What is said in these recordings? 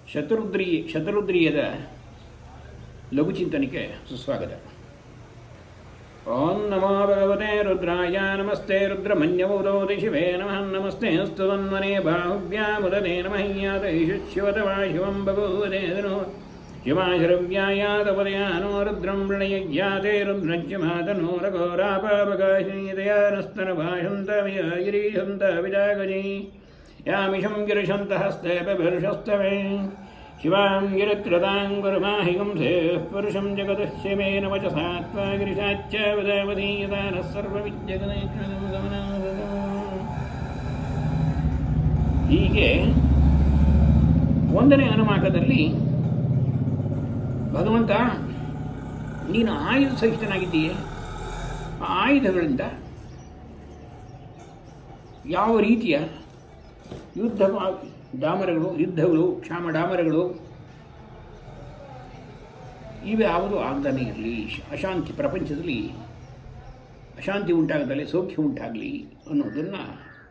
ಶತರುದ್ರಿ ಶತರುದ್ರಿಯದ ಲಘುಚಿಂತನಕ್ಕೆ ಸುಸ್ವಾಗತ ಓಂ ನಮೋ ಭಗವತೆ ರುದ್ರಾಯ ನಮಸ್ತೆ ರುದ್ರಮನ್ಯವೌದೋ ಶಿವೇ ನಮಃ ನಮಸ್ತೆ ಅಸ್ತು ತನ್ಮನೆ ಬಾಹುಭ್ಯಾಮುದನೆ ನಮಃ ಯಾತ ಶಿವತವಾ ಶಿವಂ ಬಭೂದೇದನು ಶಿವಾಶರವ್ಯಾಯಾತಪದಯಾನೋ ರುದ್ರಂ ಪ್ರಣಯಜ್ಞಾತೆ ರುದ್ರಜ್ಯ ಮಾತನೋ ರಘೋರಾಪಾಪಕಾಶೀದಯಾನಸ್ತನ ಭಾಷಂತ ಗಿರೀಶಂತ ವಿಜಾಗಜಿ ಯಾಮಿಷಂ ಗಿರಿಶಂತ ಹಸ್ತೆ ಬಿರ್ಷಸ್ತವೆ ಶಿವಾಂ ಗಿರಿತ್ರತಾಂ ಗುರುಮಾಹಿಗಂಸೆ ಪುರುಷಂ ಜಗದಸ್ಯ ಮೇನ ವಚಸಾ ತ್ವಾ ಗಿರಿಶಾಚ್ಚ ವದಾವಧೀಯತಾನಃ ಸರ್ವವಿದ್ಯಗನೇಶ್ವರಂ ಗಮನಾಗತ ಹೀಗೆ ಒಂದನೇ ಅನುಮಾಕದಲ್ಲಿ ಭಗವಂತ ನೀನು ಆಯುಧ ಸಹಿತನಾಗಿದ್ದೀಯೆ ಆ ಆಯುಧಗಳಿಂದ ಯಾವ ರೀತಿಯ ಯುದ್ಧ ಡಾಮರಗಳು ಯುದ್ಧಗಳು ಕ್ಷಾಮ ಡಾಮರಗಳು ಇವೆ ಯಾವುದು ಆಗದಾನೆ ಇರಲಿ ಅಶಾಂತಿ ಪ್ರಪಂಚದಲ್ಲಿ ಅಶಾಂತಿ ಉಂಟಾಗದಲ್ಲಿ ಸೌಖ್ಯ ಉಂಟಾಗಲಿ ಅನ್ನೋದನ್ನು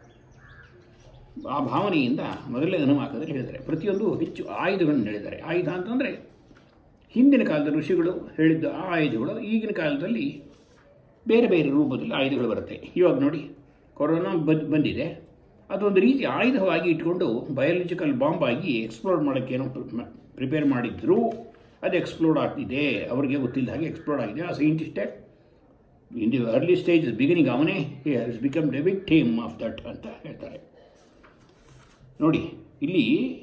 ಆ ಭಾವನೆಯಿಂದ ಮೊದಲನೇ ಅನುವಾಕದಲ್ಲಿ ಹೇಳಿದ್ದಾರೆ ಪ್ರತಿಯೊಂದು ಹೆಚ್ಚು ಆಯುಧಗಳನ್ನು ಹೇಳಿದ್ದಾರೆ ಆಯುಧ ಅಂತಂದರೆ ಹಿಂದಿನ ಕಾಲದ ಋಷಿಗಳು ಹೇಳಿದ್ದ ಆ ಆಯುಧಗಳು ಈಗಿನ ಕಾಲದಲ್ಲಿ ಬೇರೆ ಬೇರೆ ರೂಪದಲ್ಲಿ ಆಯುಧಗಳು ಬರುತ್ತೆ ಇವಾಗ ನೋಡಿ ಕೊರೋನಾ ಬಂದ್ ಬಂದಿದೆ ಅದೊಂದು ರೀತಿ ಆಯುಧವಾಗಿ ಇಟ್ಕೊಂಡು ಬಯಾಲಜಿಕಲ್ ಬಾಂಬ್ ಆಗಿ ಎಕ್ಸ್ಪ್ಲೋರ್ ಮಾಡೋಕ್ಕೆ ಏನೋ ಪ್ರಿಪೇರ್ ಮಾಡಿದ್ರು ಅದು ಎಕ್ಸ್ಪ್ಲೋರ್ಡ್ ಆಗ್ತಿದೆ ಅವರಿಗೆ ಗೊತ್ತಿಲ್ಲ ಹಾಗೆ ಎಕ್ಸ್ಪ್ಲೋರ್ಡ್ ಆಗಿದೆ ಆ ಸೈಂಟಿಸ್ಟೇ in the early stage beginning ಅವನೇ has become the big team of that ಅಂತ ಹೇಳ್ತಾರೆ ನೋಡಿ ಇಲ್ಲಿ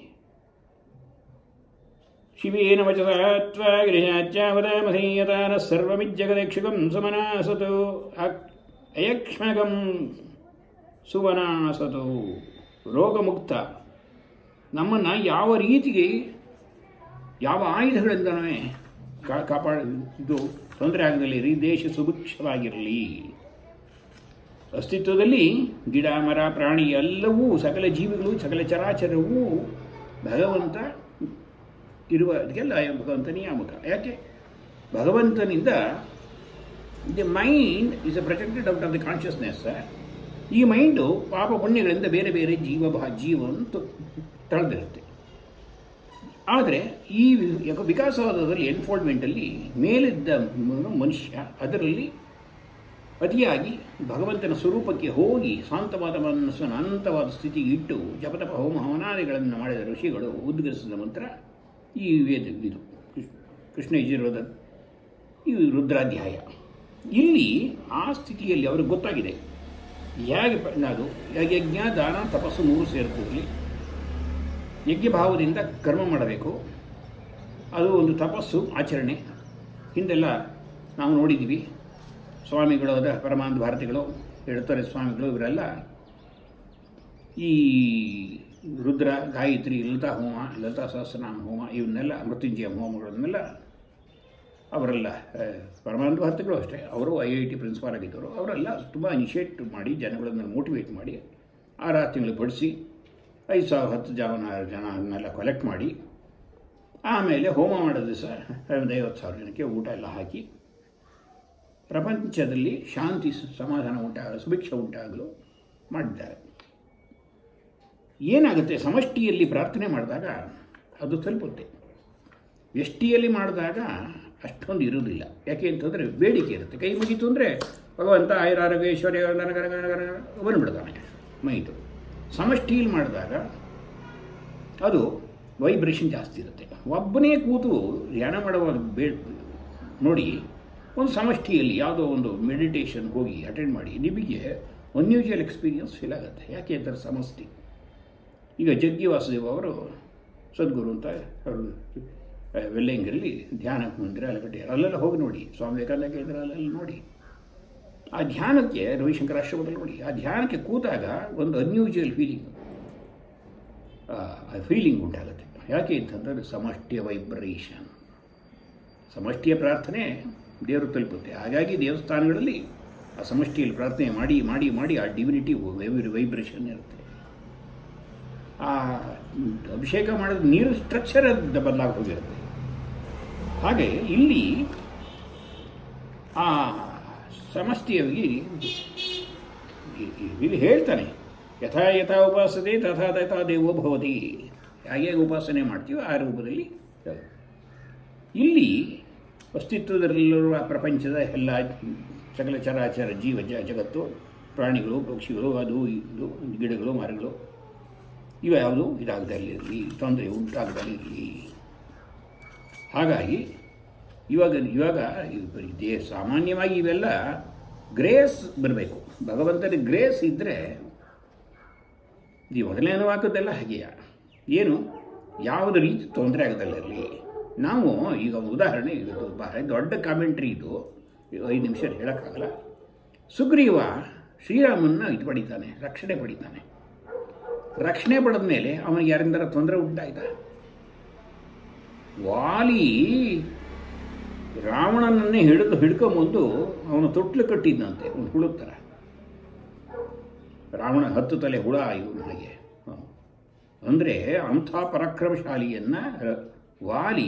ಶಿವೇನ ವಚಸತ್ವ ಗೃಹಾಚ್ಯಾವದಾಮಧೀಯತಾನ ಸರ್ವಮಿಜ್ಜಗದಕ್ಷಿಗಂ ಸುಮನಾಸತು ಅಯಕ್ಷ್ಮಗಂ ಸುವನಾಸತು ರೋಗಮುಕ್ತ ನಮ್ಮನ್ನು ಯಾವ ರೀತಿಗೆ ಯಾವ ಆಯುಧಗಳಿಂದನೇ ಕಾ ಕಾಪಾಡ ಇದು ತೊಂದರೆ ಆಗದಲ್ಲಿ ರೀ ದೇಶ ಸುಭಿಕ್ಷವಾಗಿರಲಿ ಅಸ್ತಿತ್ವದಲ್ಲಿ ಗಿಡ ಮರ ಪ್ರಾಣಿ ಎಲ್ಲವೂ ಸಕಲ ಜೀವಿಗಳು ಸಕಲ ಚರಾಚರವೂ ಭಗವಂತ ಇರುವ ಅದಕ್ಕೆಲ್ಲ ಭಗವಂತ ನಿಯಾಮಕ ಯಾಕೆ ಭಗವಂತನಿಂದ the mind is a protected out of the consciousness ಈ ಮೈಂಡು ಪಾಪ ಪುಣ್ಯಗಳಿಂದ ಬೇರೆ ಬೇರೆ ಜೀವ ಬಹ ಜೀವವನ್ನು ತಳೆದಿರುತ್ತೆ ಆದರೆ ಈ ವಿಕಾಸವಾದದಲ್ಲಿ ಎನ್ಫೋಲ್ಡ್ಮೆಂಟಲ್ಲಿ ಮೇಲಿದ್ದ ಮನುಷ್ಯ ಅದರಲ್ಲಿ ಅತಿಯಾಗಿ ಭಗವಂತನ ಸ್ವರೂಪಕ್ಕೆ ಹೋಗಿ ಶಾಂತವಾದ ಮನಸ್ಸನ್ನು ಅನಂತವಾದ ಸ್ಥಿತಿಗೆ ಇಟ್ಟು ಜಪತಪ ಹೋಮ ಹವನಾದಿಗಳನ್ನು ಮಾಡಿದ ಋಷಿಗಳು ಉದ್ಗರಿಸಿದ ಮಂತ್ರ ಈ ವೇದ ಇದು ಕೃಷ್ಣ ಯಜುರ್ವೇದ ಈ ರುದ್ರಾಧ್ಯಾಯ ಇಲ್ಲಿ ಆ ಸ್ಥಿತಿಯಲ್ಲಿ ಅವ್ರಿಗೆ ಗೊತ್ತಾಗಿದೆ ಹೇಗೆ ಅದು ಯಜ್ಞ ದಾನ ತಪಸ್ಸು ಮೂರು ಸೇರ್ತದಲ್ಲಿ ಯಜ್ಞ ಭಾವದಿಂದ ಕರ್ಮ ಮಾಡಬೇಕು ಅದು ಒಂದು ತಪಸ್ಸು ಆಚರಣೆ ಹಿಂದೆಲ್ಲ ನಾವು ನೋಡಿದ್ದೀವಿ ಸ್ವಾಮಿಗಳು ಅದ ಪರಮಾನಂದ ಭಾರತಿಗಳು ಹೇಳ್ತಾರೆ ಸ್ವಾಮಿಗಳು ಇವರೆಲ್ಲ ಈ ರುದ್ರ ಗಾಯತ್ರಿ ಲಲಿತಾ ಹೋಮ ಲಲಿತಾ ಸಹಸ್ರನಾಮ ಹೋಮ ಇವನ್ನೆಲ್ಲ ಮೃತ್ಯುಂಜಯ ಹೋಮಗಳನ್ನೆಲ್ಲ ಅವರೆಲ್ಲ ಪರಮಾನಂದ ಭಾರತಿಗಳು ಅಷ್ಟೇ ಅವರು ಐ ಐ ಟಿ ಪ್ರಿನ್ಸಿಪಾಲ್ ಆಗಿದ್ದರು ಅವರೆಲ್ಲ ತುಂಬ ಇನಿಷಿಯೇಟ್ ಮಾಡಿ ಜನಗಳನ್ನು ಮೋಟಿವೇಟ್ ಮಾಡಿ ಆರಾರು ತಿಂಗಳು ಬಡಿಸಿ ಐದು ಸಾವಿರ ಹತ್ತು ಜನ ಜನನ್ನೆಲ್ಲ ಕಲೆಕ್ಟ್ ಮಾಡಿ ಆಮೇಲೆ ಹೋಮ ಮಾಡೋದು ದಿವಸ ಒಂದು ಐವತ್ತು ಸಾವಿರ ಜನಕ್ಕೆ ಊಟ ಎಲ್ಲ ಹಾಕಿ ಪ್ರಪಂಚದಲ್ಲಿ ಶಾಂತಿ ಸಮಾಧಾನ ಉಂಟಾಗಲು ಸುಭಿಕ್ಷ ಉಂಟಾಗಲು ಮಾಡಿದ್ದಾರೆ ಏನಾಗುತ್ತೆ ಸಮಷ್ಟಿಯಲ್ಲಿ ಪ್ರಾರ್ಥನೆ ಮಾಡಿದಾಗ ಅದು ತಲುಪುತ್ತೆ ವ್ಯಷ್ಟಿಯಲ್ಲಿ ಮಾಡಿದಾಗ ಅಷ್ಟೊಂದು ಇರುವುದಿಲ್ಲ ಯಾಕೆ ಅಂತಂದರೆ ಬೇಡಿಕೆ ಇರುತ್ತೆ ಕೈ ಮುಗೀತು ಅಂದರೆ ಭಗವಂತ ಆಯುರಾರೋಗ್ಯ ಐಶ್ವರ್ಯ ಬಂದ್ಬಿಡ್ತಾನೆ ಮೈಂಡು ಸಮಷ್ಟಿಯಲ್ಲಿ ಮಾಡಿದಾಗ ಅದು ವೈಬ್ರೇಷನ್ ಜಾಸ್ತಿ ಇರುತ್ತೆ ಒಬ್ಬನೇ ಕೂತು ಧ್ಯಾನ ಮಾಡುವಾಗ ಬೇ ನೋಡಿ ಒಂದು ಸಮಷ್ಟಿಯಲ್ಲಿ ಯಾವುದೋ ಒಂದು ಮೆಡಿಟೇಷನ್ ಹೋಗಿ ಅಟೆಂಡ್ ಮಾಡಿ ನಿಮಗೆ ಅನ್ಯೂಜುವಲ್ ಎಕ್ಸ್ಪೀರಿಯನ್ಸ್ ಫೀಲ್ ಆಗುತ್ತೆ ಯಾಕೆ ಅಂತಾರೆ ಸಮಷ್ಟಿ ಈಗ ಜಗ್ಗಿ ವಾಸುದೇವ್ ಅವರು ಸದ್ಗುರು ಅಂತ ಅವರು ವೆಲ್ಲಂಗರಲ್ಲಿ ಧ್ಯಾನ ಮಂದಿರ ಎಲ್ಲ ಕಟ್ಟಿ ಅಲ್ಲೆಲ್ಲ ಹೋಗಿ ನೋಡಿ ಸ್ವಾಮಿ ವಿವೇಕಾನಂದ ಕೇಂದ್ರ ಅಲ್ಲೆಲ್ಲ ನೋಡಿ ಆ ಧ್ಯಾನಕ್ಕೆ ರವಿಶಂಕರ ಆಶ್ರಮದಲ್ಲಿ ನೋಡಿ ಆ ಧ್ಯಾನಕ್ಕೆ ಕೂತಾಗ ಒಂದು ಅನ್ಯೂಜುವಲ್ ಫೀಲಿಂಗ್ ಫೀಲಿಂಗ್ ಉಂಟಾಗುತ್ತೆ ಯಾಕೆ ಅಂತಂದರೆ ಸಮಷ್ಟಿಯ ವೈಬ್ರೇಷನ್ ಸಮಷ್ಟಿಯ ಪ್ರಾರ್ಥನೆ ದೇವರು ತಲುಪುತ್ತೆ ಹಾಗಾಗಿ ದೇವಸ್ಥಾನಗಳಲ್ಲಿ ಆ ಸಮಷ್ಟಿಯಲ್ಲಿ ಪ್ರಾರ್ಥನೆ ಮಾಡಿ ಮಾಡಿ ಮಾಡಿ ಆ ಡಿವಿನಿಟಿ ವೈಬ್ರೇಷನ್ ಇರುತ್ತೆ ಆ ಅಭಿಷೇಕ ಮಾಡಿದ ನೀರು ಸ್ಟ್ರಕ್ಚರ್ ಬದಲಾಗಿ ಹೋಗಿರುತ್ತೆ ಹಾಗೆ ಇಲ್ಲಿ ಆ ಸಮಷ್ಟಿಯಾಗಿ ಇಲ್ಲಿ ಹೇಳ್ತಾನೆ ಯಥಾ ಯಥಾ ಉಪಾಸತೆ ತಥಾ ತಥಾ ದೇವೋ ಭವತಿ ಹೇಗೆ ಉಪಾಸನೆ ಮಾಡ್ತೀವೋ ಆ ರೂಪದಲ್ಲಿ ಇರೋದು. ಇಲ್ಲಿ ಅಸ್ತಿತ್ವದಲ್ಲಿರುವ ಪ್ರಪಂಚದ ಎಲ್ಲ ಸಕಲ ಚರಾಚರ ಜೀವ ಜ- ಜಗತ್ತು ಪ್ರಾಣಿಗಳು ಪಕ್ಷಿಗಳು ಅದು ಇದು ಗಿಡಗಳು ಮರಗಳು ಇವು ಯಾವುದು ಇದಾಗದಲ್ಲಿರಲಿ ತೊಂದರೆ ಉಂಟಾಗದಲ್ಲಿರಲಿ ಹಾಗಾಗಿ ಇವಾಗ ಇವಾಗ ಇವ್- ದೇ ಸಾಮಾನ್ಯವಾಗಿ ಇವೆಲ್ಲ ಗ್ರೇಸ್ ಬರಬೇಕು ಭಗವಂತನ ಗ್ರೇಸ್ ಇದ್ದರೆ ಈ ಮೊದಲನೇ ವಾಕ್ಯದೆಲ್ಲ ಹಾಗೆಯಾ ಏನು ಯಾವುದೇ ರೀತಿ ತೊಂದರೆ ಆಗದಲ್ಲಿರಲಿ ನಾವು ಈಗ ಒಂದು ಉದಾಹರಣೆ ಇದು ಭಾಳ ದೊಡ್ಡ ಕಾಮೆಂಟ್ರಿ ಇದು ಇದು ಐದು ನಿಮಿಷ ಹೇಳೋಕ್ಕಾಗಲ್ಲ ಸುಗ್ರೀವ ಶ್ರೀರಾಮನ್ನ ಇದು ಪಡಿತಾನೆ ರಕ್ಷಣೆ ಪಡಿತಾನೆ ರಕ್ಷಣೆ ಪಡೆದ ಮೇಲೆ ಅವನಿಗೆ ಯಾರಿಂದಾರ ತೊಂದರೆ ಉಂಟಾಯ್ತಾ ವಾಲಿ ರಾವಣನನ್ನೇ ಹಿಡಿದು ಹಿಡ್ಕೊಂಬಂದು ಅವನು ತೊಟ್ಲು ಕಟ್ಟಿದ್ದಂತೆ ಒಂದು ಹುಳುಗ್ ಥರ ರಾವಣ ಹತ್ತು ತಲೆ ಹುಳ ಇವನು ಹಾಗೆ ಹ. ಅಂದರೆ ಅಂಥ ಪರಾಕ್ರಮಶಾಲಿಯನ್ನ ರ- ವಾಲಿ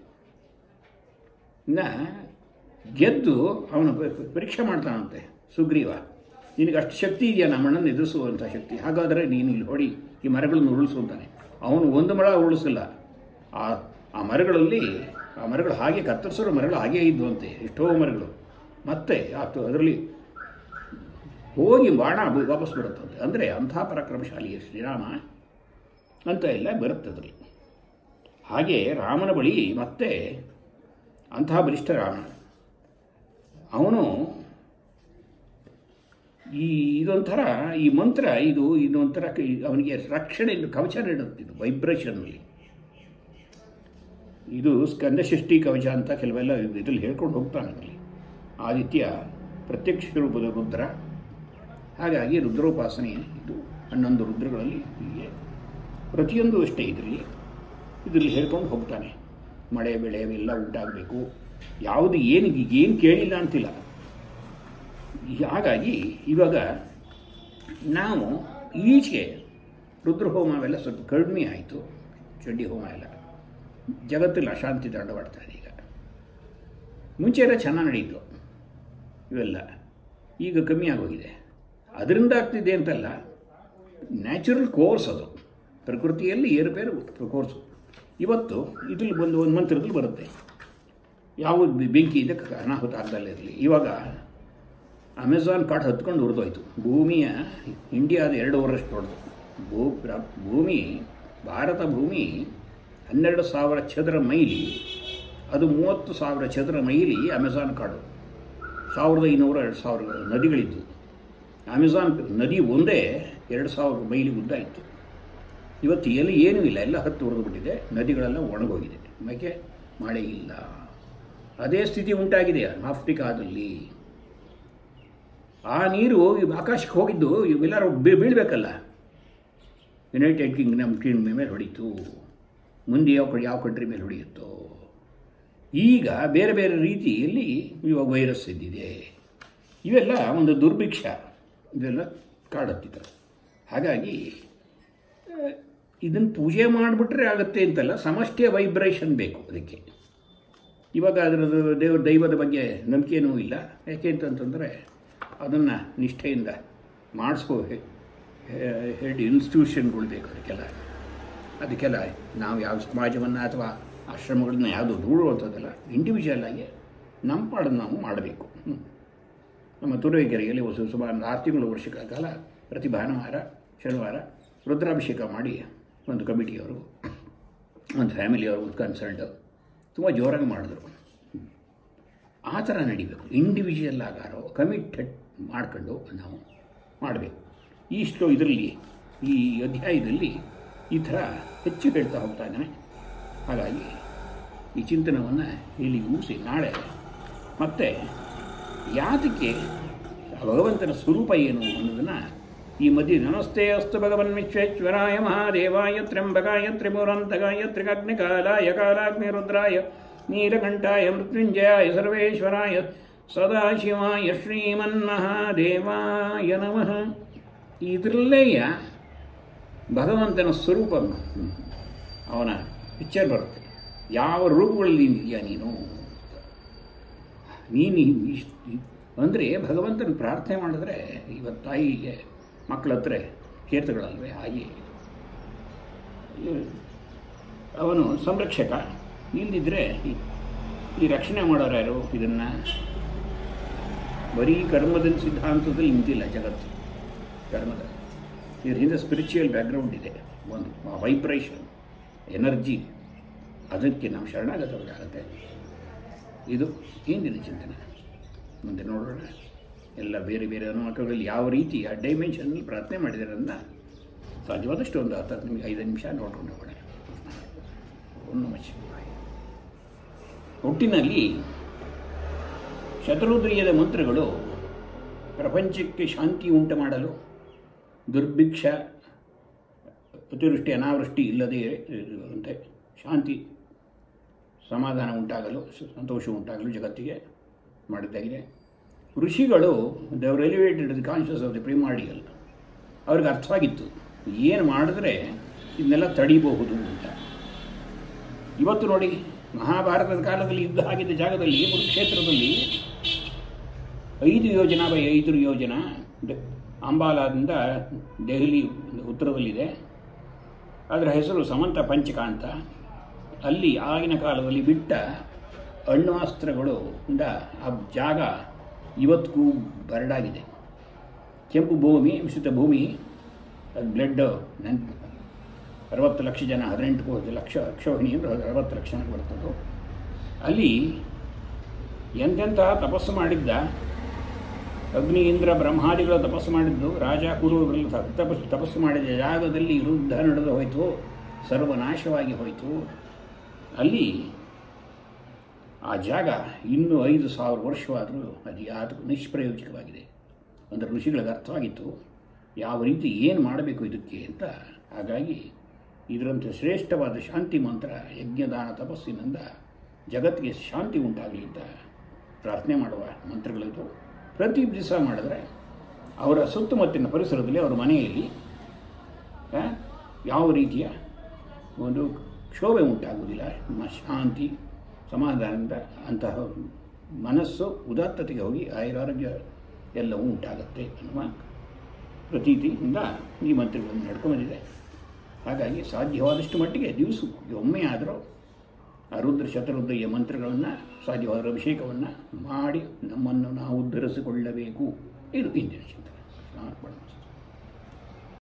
ನ ಗೆದ್ದು ಅವನು ಪ- ಪ- ಪರೀಕ್ಷೆ ಮಾಡ್ತಾನಂತೆ ಸುಗ್ರೀವ ನಿನಗೆ ಅಷ್ಟು ಶಕ್ತಿ ಇದೆಯಾ ನಮ್ಮಣ್ಣನ ಎದುರಿಸುವಂಥ ಶಕ್ತಿ ಹಾಗಾದರೆ ನೀನು ಇಲ್ಲಿ ಹೊಡಿ ಈ ಮರಗಳನ್ನು ಉರುಳಿಸು ಅಂತಾನೆ ಅವನು ಒಂದು ಮರ ಉರುಳಿಸಿಲ್ಲ ಆ ಆ ಮರಗಳಲ್ಲಿ ಆ ಮರಗಳು ಹಾಗೆ ಕತ್ತರಿಸಿರೋ ಮರಗಳು ಹಾಗೇ ಇದ್ವಂತೆ ಎಷ್ಟೋ ಮರಗಳು ಮತ್ತೆ ಆತು ಅದರಲ್ಲಿ ಹೋಗಿ ಬಾಣ ಬ- ವಾಪಸ್ ಬರುತ್ತಂತೆ ಅಂದರೆ ಅಂಥ ಪರಾಕ್ರಮಶಾಲಿ ಶ್ರೀರಾಮ ಅಂತ ಎಲ್ಲ ಬರುತ್ತದ್ರಲ್ಲಿ ಹಾಗೆ ರಾಮನ ಬಳಿ ಮತ್ತೆ ಅಂತಹ ಬಲಿಷ್ಠ ರಾಮ ಅವನು ಈ ಇದೊಂಥರ ಈ ಮಂತ್ರ ಇದು ಇದೊಂಥರ ಕ- ಅವನಿಗೆ ರಕ್ಷಣೆ ಕವಚ ನೀಡುತ್ತಿದ್ದು ವೈಬ್ರೇಷನ್ನಲ್ಲಿ ಇದು ಸ್ಕಂದಷಷ್ಠಿ ಕವಚ ಅಂತ ಕೆಲವೆಲ್ಲ ಇದ್ರಲ್ಲಿ ಹೇಳ್ಕೊಂಡು ಹೋಗ್ತಾನೆ ಅದರಲ್ಲಿ ಆದಿತ್ಯ ಪ್ರತ್ಯಕ್ಷ ರೂಪದ ರುದ್ರ ಹಾಗಾಗಿ ರುದ್ರೋಪಾಸನೆ ಇದು ಹನ್ನೊಂದು ರುದ್ರಗಳಲ್ಲಿ ಹೀಗೆ ಪ್ರತಿಯೊಂದು ಅಷ್ಟೇ ಇದರಲ್ಲಿ ಇದರಲ್ಲಿ ಹೇಳ್ಕೊಂಡು ಹೋಗ್ತಾನೆ ಮಳೆ ಬೆಳೆ ಎಲ್ಲ ಉಂಟಾಗಬೇಕು ಯಾವುದು ಏನು ಏನು ಕೇಳಿಲ್ಲ ಅಂತಿಲ್ಲ ಹಾಗಾಗಿ ಇವಾಗ ನಾವು ಈಚೆಗೆ ರುದ್ರಹೋಮ ಅವೆಲ್ಲ ಸ್ವಲ್ಪ ಕಡಿಮೆ ಆಯಿತು ಚಂಡಿ ಹೋಮ ಎಲ್ಲ ಜಗತ್ತಲ್ಲಿ ಅಶಾಂತಿ ದಂಡವಾಡ್ತಾ ಇದೆ ಈಗ ಮುಂಚೆ ಎಲ್ಲ ಚೆನ್ನಾಗಿ ನಡೀತು ಇವೆಲ್ಲ ಈಗ ಕಮ್ಮಿ ಆಗೋಗಿದೆ ಅದರಿಂದ ಆಗ್ತಿದೆ ಅಂತಲ್ಲ ನ್ಯಾಚುರಲ್ ಕೋರ್ಸ್ ಅದು ಪ್ರಕೃತಿಯಲ್ಲಿ ಏರುಪೇರು ಕೋರ್ಸು ಇವತ್ತು ಇದ್ರಲ್ಲಿ ಬಂದು ಒಂದು ಮಂತ್ರದಲ್ಲಿ ಬರುತ್ತೆ ಯಾವ ಬೆ- ಬೆಂಕಿ ಇದೆ ಕ- ಅನಾಹುತ ಆಗ್ದಲ್ಲೇ ಇರಲಿ ಇವಾಗ ಅಮೆಝಾನ್ ಕಾಡು ಹತ್ಕೊಂಡು ಉರಿದೋಯ್ತು ಭೂಮಿಯ ಇಂಡಿಯಾದ ಎರಡೂವರಷ್ಟು ದೊಡ್ಡದು ಭೂ ಪ್ರ- ಭೂಮಿ ಭಾರತ ಭೂಮಿ ಹನ್ನೆರಡು ಸಾವಿರ ಚದರ ಮೈಲಿ ಅದು ಮೂವತ್ತು ಸಾವಿರ ಚದರ ಮೈಲಿ ಅಮೆಝಾನ್ ಕಾಡು ಸಾವಿರದ ಐನೂರು ಎರಡು ಸಾವಿರ ನದಿಗಳಿದ್ದು ಅಮೆಝಾನ್ ನದಿ ಒಂದೇ ಎರಡು ಸಾವಿರ ಮೈಲಿ ಉದ್ದ ಇತ್ತು ಇವತ್ತು ಎಲ್ಲಿ ಏನೂ ಇಲ್ಲ ಎಲ್ಲ ಹತ್ತು ಉರಿದುಬಿಟ್ಟಿದೆ ನದಿಗಳೆಲ್ಲ ಒಣಗೋಗಿದೆ ಯಾಕೆ ಮಳೆ ಇಲ್ಲ ಅದೇ ಸ್ಥಿತಿ ಉಂಟಾಗಿದೆ ಆಫ್ರಿಕಾದಲ್ಲಿ ಆ ನೀರು ಈ ಆಕಾಶಕ್ಕೆ ಹೋಗಿದ್ದು ಇವೆಲ್ಲರೂ ಬೀ- ಬೀಳ್ಬೇಕಲ್ಲ ಯುನೈಟೆಡ್ ಕಿಂಗ್ಡಮ್ ಕಿಂಗ್ ಮೇಲೆ ಹೊಡೀತು ಮುಂದೆ ಯಾವ ಕಡೆ ಯಾವ ಕಂಟ್ರಿ ಮೇಲೆ ಹೊಡೆಯುತ್ತೋ ಈಗ ಬೇರೆ ಬೇರೆ ರೀತಿಯಲ್ಲಿ ಇವಾಗ ವೈರಸ್ ಇದ್ದಿದೆ ಇವೆಲ್ಲ ಒಂದು ದುರ್ಭಿಕ್ಷ ಇದೆಲ್ಲ ಕಾಡತ್ತಿದ್ದಾರೆ ಹಾಗಾಗಿ ಇದನ್ನು ಪೂಜೆ ಮಾಡಿಬಿಟ್ರೆ ಆಗುತ್ತೆ ಅಂತಲ್ಲ ಸಮಷ್ಟಿಯ ವೈಬ್ರೇಷನ್ ಬೇಕು ಅದಕ್ಕೆ ಇವಾಗ ಅದರದ್ದು ದೇವ ದೈವದ ಬಗ್ಗೆ ನಂಬಿಕೆಯೂ ಇಲ್ಲ ಯಾಕೆ ಅಂತಂತಂದರೆ ಅದನ್ನು ನಿಷ್ಠೆಯಿಂದ ಮಾಡಿಸ್ಕೋ ಹೆಡ್ ಇನ್ಸ್ಟಿಟ್ಯೂಷನ್ಗಳು ಬೇಕು ಅದಕ್ಕೆಲ್ಲ ಅದಕ್ಕೆಲ್ಲ ನಾವು ಯಾವ ಸಮಾಜವನ್ನು ಅಥವಾ ಆಶ್ರಮಗಳನ್ನ ಯಾವುದು ದೂಡುವಂಥದ್ದಲ್ಲ ಇಂಡಿವಿಜುವಲ್ ಆಗಿ ನಮ್ಮ ಪಾಡನ್ನು ನಾವು ಮಾಡಬೇಕು ಹ್ಮ್. ನಮ್ಮ ತುರುವೇಕೆರೆಯಲ್ಲಿ ಹೊಸ ಸುಮಾರು ಒಂದು ಆರು ತಿಂಗಳು ವರ್ಷಗಳ ಕಾಲ ಪ್ರತಿ ಭಾನುವಾರ ಶನಿವಾರ ರುದ್ರಾಭಿಷೇಕ ಮಾಡಿ ಒಂದು ಕಮಿಟಿಯವರು ಒಂದು ಫ್ಯಾಮಿಲಿಯವರು ಕನ್ಸರ್ನ್ಡ್ ತುಂಬ ಜೋರಾಗಿ ಮಾಡಿದ್ರು ಆ ಥರ ನಡಿಬೇಕು ಇಂಡಿವಿಜುವಲ್ ಆಗಾರೋ ಕಮಿಟೆಡ್ ಮಾಡ್ಕೊಂಡು ನಾವು ಮಾಡಬೇಕು ಇಷ್ಟು ಇದರಲ್ಲಿ ಈ ಅಧ್ಯಾಯದಲ್ಲಿ ಈ ಥರ ಹೆಚ್ಚು ಹೇಳ್ತಾ ಹೋಗ್ತಾ ಇದ್ದಾನೆ ಹಾಗಾಗಿ ಈ ಚಿಂತನವನ್ನು ಇಲ್ಲಿ ಮುಗಿಸಿ ನಾಳೆ ಮತ್ತೆ ಯಾತಕ್ಕೆ ಆ ಭಗವಂತನ ಸ್ವರೂಪ ಏನು ಅನ್ನೋದನ್ನು ಈ ಮಧ್ಯೆ ನಮಸ್ತೆ ಅಸ್ತು ಭಗವನ್ ವಿಶ್ವೇಶ್ವರಾಯ ಮಹಾದೇವಾಯ ತ್ರ್ಯಂಬಕಾಯ ತ್ರಿಪುರಂತಕಾಯ ತ್ರಿಗಗ್ನಿಕಾಲಾಯ ಕಾಲಾಗ್ನಿ ರುದ್ರಾಯ ನೀಲಕಂಠಾಯ ಮೃತ್ಯುಂಜಯಾಯ ಸರ್ವೇಶ್ವರಾಯ ಸದಾಶಿವಾಯ ಶ್ರೀಮನ್ಮಹಾದೇವಾಯ ನಮಃ ಇದರಲ್ಲೇಯ ಭಗವಂತನ ಸ್ವರೂಪ ಅವನ ಪಿಕ್ಚರ್ ಬರುತ್ತೆ ಯಾವ ರೂಪಗಳಲ್ಲಿ ಇದೆಯಾ ನೀನು ನೀನು ಇಷ್ಟು ಅಂದರೆ ಭಗವಂತನ ಪ್ರಾರ್ಥನೆ ಮಾಡಿದ್ರೆ ಇವತ್ತು ತಾಯಿಗೆ ಮಕ್ಕಳ ಹತ್ರ ಕೀರ್ತಗಳಲ್ವೇ ಹಾಗೆ ಅವನು ಸಂರಕ್ಷಕ ಇಲ್ದಿದ್ರೆ ಈ- ಈ ರಕ್ಷಣೆ ಮಾಡೋರು ಯಾರು ಇದನ್ನು ಬರೀ ಕರ್ಮದ ಸಿದ್ಧಾಂತದಲ್ಲಿ ನಿಂತಿಲ್ಲ ಜಗತ್ತು ಕರ್ಮದ ಇದ್ರ ಹಿಂದೆ ಸ್ಪಿರಿಚುವಲ್ ಬ್ಯಾಕ್ಗ್ರೌಂಡ್ ಇದೆ ಒಂದು ವೈಬ್ರೇಷನ್ ಎನರ್ಜಿ ಅದಕ್ಕೆ ನಾವು ಶರಣಾಗತವಾಗುತ್ತೆ ಇದು ಹಿಂದಿನ ಚಿಂತನೆ ಮುಂದೆ ನೋಡೋಣ ಎಲ್ಲ ಬೇರೆ ಬೇರೆ ಅನುಮತಗಳಲ್ಲಿ ಯಾವ ರೀತಿ ಆ ಡೈಮೆನ್ಷನಲ್ಲಿ ಪ್ರಾರ್ಥನೆ ಮಾಡಿದ್ದಾರೆ ಅಂತ ಸಾಧ್ಯವಾದಷ್ಟು ಒಂದು ಹತ್ತು ಹತ್ತು ನಿಮಿಷ ಐದು ನಿಮಿಷ ನೋಡ್ಕೊಂಡು ಹೋಗೋಣ ಒಂದು ನಿಮಿಷ ಒಟ್ಟಿನಲ್ಲಿ ಶತರುದ್ರಿಯದ ಮಂತ್ರಗಳು ಪ್ರಪಂಚಕ್ಕೆ ಶಾಂತಿ ಉಂಟು ಮಾಡಲು ದುರ್ಭಿಕ್ಷ ಅತಿವೃಷ್ಟಿ ಅನಾವೃಷ್ಟಿ ಇಲ್ಲದೇ ಇರುವಂತೆ ಶಾಂತಿ ಸಮಾಧಾನ ಉಂಟಾಗಲು ಸಂತೋಷ ಉಂಟಾಗಲು ಜಗತ್ತಿಗೆ ಮಾಡಿದ್ದಾಗಿದೆ ಋಷಿಗಳು ದೇವರ್ elevated the conscious of the primordial ಅವ್ರಿಗೆ ಅರ್ಥವಾಗಿತ್ತು ಏನು ಮಾಡಿದ್ರೆ ಇದನ್ನೆಲ್ಲ ತಡಿಬಹುದು ಅಂತ ಇವತ್ತು ನೋಡಿ ಮಹಾಭಾರತದ ಕಾಲದಲ್ಲಿ ಯುದ್ಧ ಆಗಿದ್ದ ಜಾಗದಲ್ಲಿ ಕುರುಕ್ಷೇತ್ರದಲ್ಲಿ ಐದು ಯೋಜನಾ ಬೈ ಐದು ಯೋಜನಾ ದ- ಅಂಬಾಲಾದಿಂದ ದೆಹಲಿ ಉತ್ತರದಲ್ಲಿದೆ ಅದರ ಹೆಸರು ಸಮಂತ ಪಂಚಕ ಅಂತ ಅಲ್ಲಿ ಆಗಿನ ಕಾಲದಲ್ಲಿ ಬಿಟ್ಟ ಅಣ್ವಾಸ್ತ್ರಗಳು ಇಂದ ಆ ಜಾಗ ಇವತ್ತಿಗೂ ಬರಡಾಗಿದೆ ಕೆಂಪು ಭೂಮಿ ಮಿಶ್ರಿತ ಭೂಮಿ ಅದು ಬ್ಲಡ್ ನನ್ ಅರವತ್ತು ಲಕ್ಷ ಜನ ಹದಿನೆಂಟು ಕೋಟಿ ಲಕ್ಷ ಅಕ್ಷೋಹಿಣಿ ಅಂದರೆ ಅರವತ್ತು ಲಕ್ಷ ಜನಕ್ಕೆ ಬರ್ತದ್ದು ಅಲ್ಲಿ ಎಂತೆಂಥ ತಪಸ್ಸು ಮಾಡಿದ್ದ ಅಗ್ನಿ ಇಂದ್ರ ಬ್ರಹ್ಮಾದಿಗಳ ತಪಸ್ಸು ಮಾಡಿದ್ದು ರಾಜ ಕುರುಗಳು ತಪಸ್ಸು ತಪಸ್ಸು ಮಾಡಿದ ಜಾಗದಲ್ಲಿ ಯುದ್ಧ ನಡೆದು ಹೋಯಿತು ಸರ್ವನಾಶವಾಗಿ ಹೋಯಿತು ಅಲ್ಲಿ ಆ ಜಾಗ ಇನ್ನೂ ಐದು ಸಾವಿರ ವರ್ಷವಾದರೂ ಅದು ಯಾವುದು ನಿಷ್ಪ್ರಯೋಜಕವಾಗಿದೆ ಅಂದರೆ ಋಷಿಗಳಿಗೆ ಅರ್ಥವಾಗಿತ್ತು ಯಾವ ರೀತಿ ಏನು ಮಾಡಬೇಕು ಇದಕ್ಕೆ ಅಂತ ಹಾಗಾಗಿ ಇದರಂತೆ ಶ್ರೇಷ್ಠವಾದ ಶಾಂತಿ ಮಂತ್ರ ಯಜ್ಞದಾನ ತಪಸ್ಸಿನಿಂದ ಜಗತ್ತಿಗೆ ಶಾಂತಿ ಉಂಟಾಗಲಿ ಅಂತ ಪ್ರಾರ್ಥನೆ ಮಾಡುವ ಮಂತ್ರಗಳಿದ್ದು ಪ್ರತಿ ದಿವಸ ಮಾಡಿದ್ರೆ ಅವರ ಸುತ್ತಮುತ್ತಲಿನ ಪರಿಸರದಲ್ಲಿ ಅವರ ಮನೆಯಲ್ಲಿ ಆ, ಯಾವ ರೀತಿಯ ಒಂದು ಕ್ಷೋಭೆ ಉಂಟಾಗುವುದಿಲ್ಲ ಮ- ಶಾಂತಿ ಸಮಾಧಾನದಿಂದ ಅಂತಹ ಮನಸ್ಸು ಉದಾತ್ತತೆಗೆ ಹೋಗಿ ಆಯುರಾರೋಗ್ಯ ಎಲ್ಲವೂ ಉಂಟಾಗುತ್ತೆ ಅನ್ನುವ ಪ್ರತೀತಿಯಿಂದ ಈ ಮಂತ್ರಗಳನ್ನು ನಡ್ಕೊಂಬಂದಿದೆ ಹಾಗಾಗಿ ಸಾಧ್ಯವಾದಷ್ಟು ಮಟ್ಟಿಗೆ ದಿವಸಕ್ಕೆ ಒಮ್ಮೆ ಆದರೂ ಆ ರುದ್ರ ಶತರುದ್ರಿಯ ಮಂತ್ರಗಳನ್ನು ಸಾಧ್ಯವಾದ ಅಭಿಷೇಕವನ್ನು ಮಾಡಿ ನಮ್ಮನ್ನು ನಾವು ಉದ್ಧರಿಸಿಕೊಳ್ಳಬೇಕು ಇದು ಇಂದಿನ ಚಿಂತನೆ ಅರ್ಪಣೆ